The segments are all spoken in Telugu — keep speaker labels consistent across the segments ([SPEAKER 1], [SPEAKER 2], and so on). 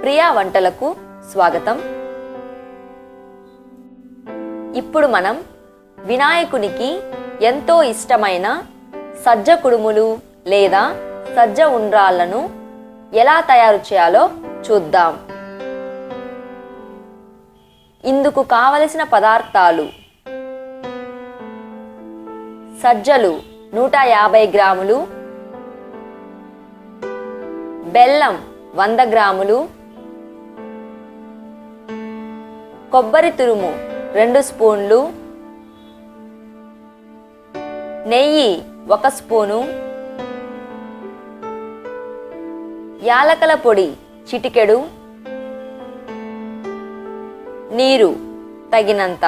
[SPEAKER 1] ప్రియా వంటలకు స్వాగతం ఇప్పుడు మనం వినాయకునికి ఎంతో ఇష్టమైన సజ్జ కుడుములు లేదా సజ్జ ఉండ్రాళ్లను ఎలా తయారు చేయాలో చూద్దాం ఇందుకు కావలసిన పదార్థాలు సజ్జలు నూట యాభై గ్రాములు బెల్లం వంద గ్రాములు కొబ్బరి తురుము రెండు స్పూన్లు నెయ్యి ఒక స్పూను యాలకల పొడి చిటికెడు నీరు తగినంత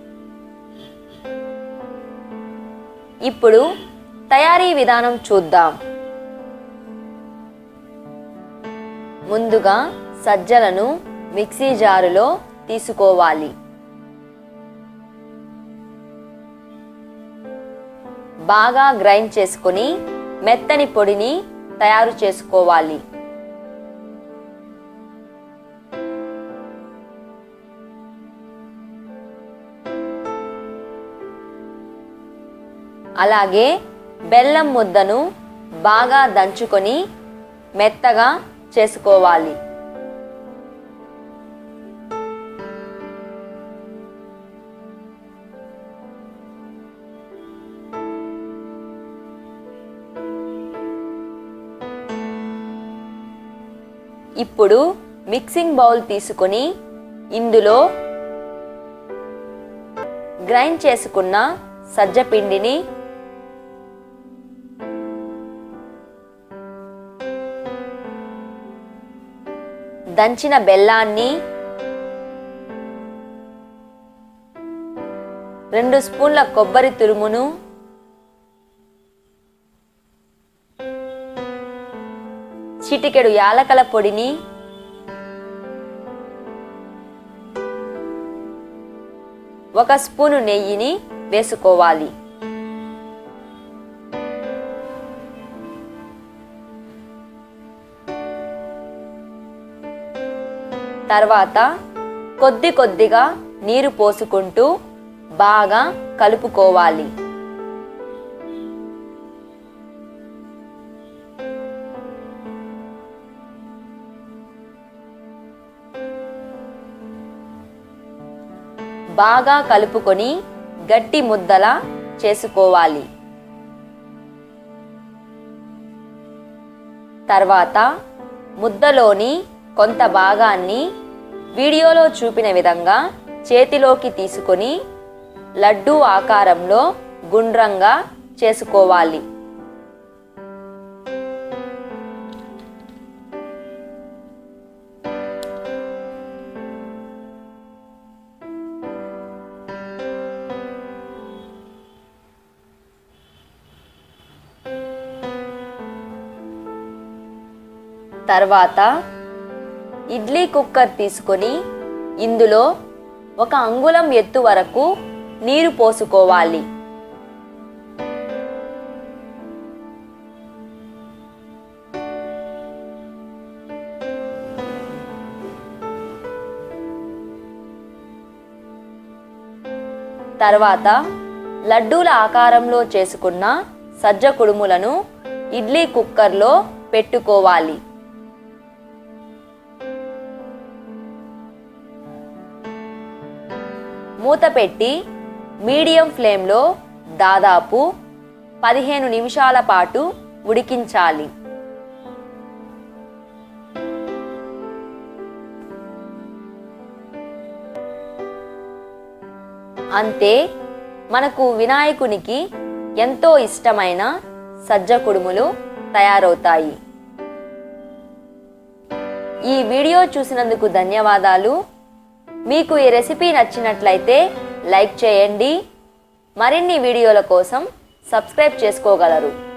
[SPEAKER 1] ఇప్పుడు తయారీ విధానం చూద్దాం ముందుగా సజ్జలను మిక్సీ జారులో తీసుకోవాలి బాగా గ్రైండ్ చేసుకొని మెత్తని పొడిని తయారు చేసుకోవాలి అలాగే బెల్లం ముద్దను బాగా దంచుకొని మెత్తగా చేసుకోవాలి ఇప్పుడు మిక్సింగ్ బౌల్ తీసుకొని ఇందులో గ్రైండ్ చేసుకున్న సజ్జ పిండిని దంచిన బెల్లాన్ని రెండు స్పూన్ల కొబ్బరి తురుమును చిటికెడు యాలకల పొడిని ఒక స్పూను నెయ్యిని వేసుకోవాలి తర్వాత కొద్ది కొద్దిగా నీరు పోసుకుంటూ బాగా కలుపుకోవాలి బాగా కలుపుకొని గట్టి ముద్దలా చేసుకోవాలి తర్వాత ముద్దలోని కొంత భాగాన్ని వీడియోలో చూపిన విధంగా చేతిలోకి తీసుకొని లడ్డూ ఆకారంలో గుండ్రంగా చేసుకోవాలి తర్వాత ఇడ్లీ కుక్కర్ తీసుకొని ఇందులో ఒక అంగుళం ఎత్తు వరకు నీరు పోసుకోవాలి తర్వాత లడ్డూల ఆకారంలో చేసుకున్న సజ్జ కుడుములను ఇడ్లీ కుక్కర్లో పెట్టుకోవాలి మూత పెట్టి మీడియం ఫ్లేమ్లో దాదాపు పదిహేను నిమిషాల పాటు ఉడికించాలి అంతే మనకు వినాయకునికి ఎంతో ఇష్టమైన సజ్జ కుడుములు తయారవుతాయి ఈ వీడియో చూసినందుకు ధన్యవాదాలు మీకు ఈ రెసిపీ నచ్చినట్లయితే లైక్ చేయండి మరిన్ని వీడియోల కోసం సబ్స్క్రైబ్ చేసుకోగలరు